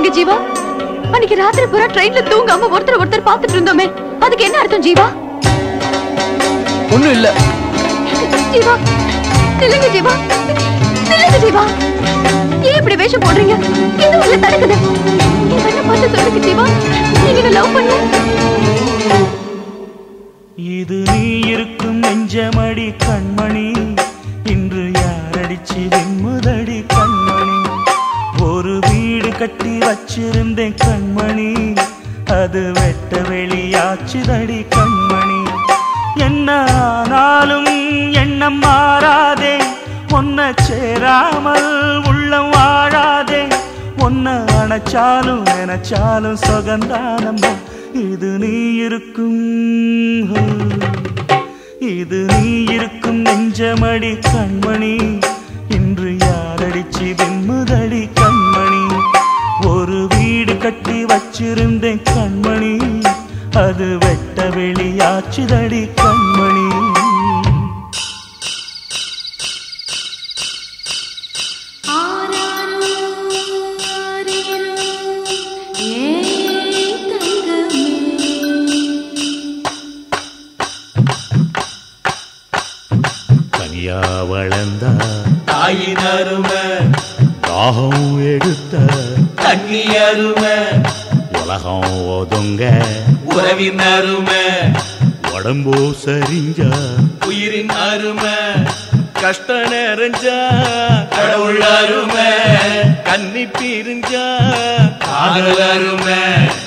சொல்லுங்க ஜீவா அன்னைக்கு ராத்திரி பூரா ட்ரெயின்ல தூங்காம ஒருத்தர் ஒருத்தர் பார்த்துட்டு இருந்தோமே அதுக்கு என்ன அர்த்தம் ஜீவா ஒண்ணும் இல்ல ஜீவா நில்லுங்க ஜீவா நில்லுங்க ஜீவா ஏன் இப்படி வேஷம் போடுறீங்க இது உங்களை தடுக்குது என் கண்ணை பார்த்து சொல்லுங்க ஜீவா நீங்க என்ன லவ் பண்ண இது நீ இருக்கும் நெஞ்சமடி கண்மணி இன்று யாரடிச்சு வெண்முதடி கண்மணி ஒரு வீடு கட்டி வச்சிருந்தேன் கண்மணி அது வெட்ட வெளியாச்சுதடி கண்மணி என்ன ஆனாலும் எண்ணம் மாறாதே ஒன்ன சேராமல் உள்ளம் வாழாதே ஒன்ன அணைச்சாலும் நினைச்சாலும் சுகந்தானம்மா இது நீ இருக்கும் இது நீ இருக்கும் நெஞ்சமடி கண்மணி இன்று யாரடிச்சு வெண்முதடி கண்மணி ஒரு வீடு கட்டி வச்சிருந்தேன் கண்மணி அது வெட்ட வெளியாச்சுதடி கண்மணி தனியா வளர்ந்த தாயின் அருமை தாகம் எடுத்த தண்ணி அருமை உலகம் ஒதுங்க உறவின் அருமை உடம்போ சரிஞ்ச உயிரின் அருமை கஷ்ட நிறைஞ்சா கடவுள் அருமை கன்னி பிரிஞ்சா காதல் அருமை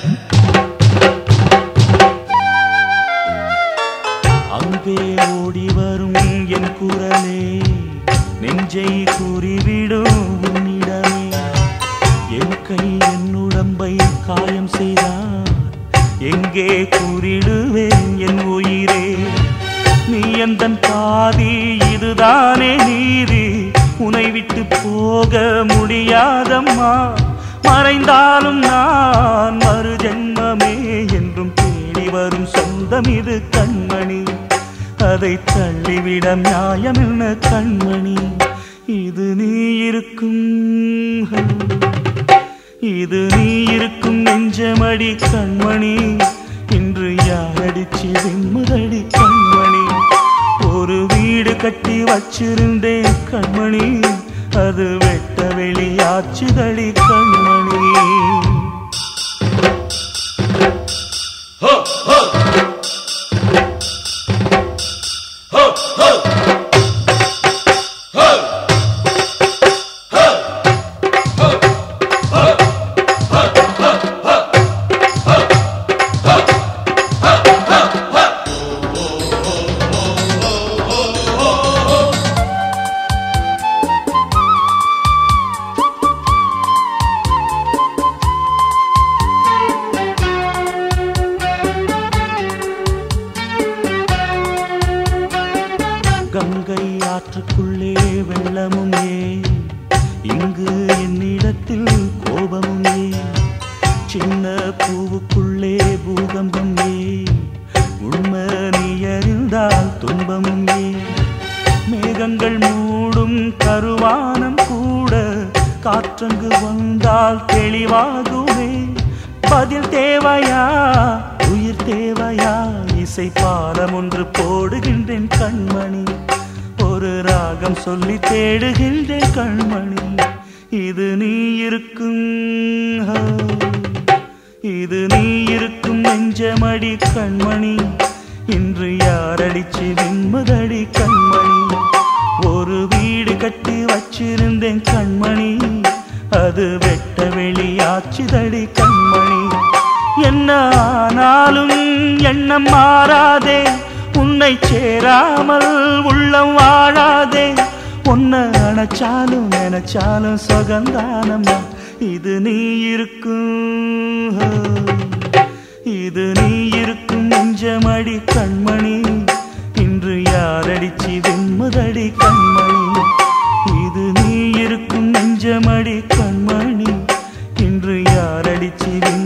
அங்கே ஓடி வரும் என் குரலே நெஞ்சை கூறிவிடும் உன்னிடமே என் கை என் உடம்பை காயம் செய்தார் எங்கே கூறிடுவேன் என் உயிரே நீ எந்த பாதி இதுதானே நீதி உனை விட்டு போக முடியாதம்மா மறைந்தாலும் நான் மறு ஜென்மமே என்றும் தேடி வரும் சொந்தம் இது கண்மணி அதை தள்ளிவிட நியாயம் என்ன கண்மணி இது நீ இருக்கும் இது நீ இருக்கும் நெஞ்சமடி கண்மணி இன்று யாரடிச்சு வெண்முதடி கண்மணி ஒரு வீடு கட்டி வச்சிருந்தேன் கண்மணி அது வெட்ட வெளியாச்சுதடி கண்மணி கங்கை ஆற்றுக்குள்ளே வெள்ளமும் ஏன் இங்கு என்னிடத்தில் கோபமும் ஏன் சின்ன பூவுக்குள்ளே பூகம்பம் ஏன் உண்மை நீ அறிந்தால் துன்பமும் ஏன் மேகங்கள் மூடும் கருவானம் கூட காற்றங்கு வந்தால் தெளிவாகுமே பதில் தேவையா உயிர் தேவையா இசை பாடம் ஒன்று போடுகின்றேன் கண்மணி ஒரு ராகம் சொல்லி தேடுகின்றேன் கண்மணி இது நீ இருக்கும் ஆ, இது நீ இருக்கும் நெஞ்சமடி கண்மணி இன்று யாரடிச்சு நிம்மதடி கண்மணி ஒரு வீடு கட்டி வச்சிருந்தேன் கண்மணி அது வெட்ட வெளியாச்சுதடி கண்மணி என்ன ஆனாலும் எண்ணம் மாறாதே உன்னை சேராமல் உள்ளம் வாழாதே உன்னை அணைச்சாலும் நினைச்சாலும் சுகந்தானம்மா இது நீ இருக்கும் இது நீ இருக்கும் நெஞ்சமடி கண்மணி இன்று யாரடிச்சு வெண்முதடி கண்மணி இது நீ இருக்கும் நெஞ்சமடி கண்மணி இன்று யாரடிச்சு வெண்முதடி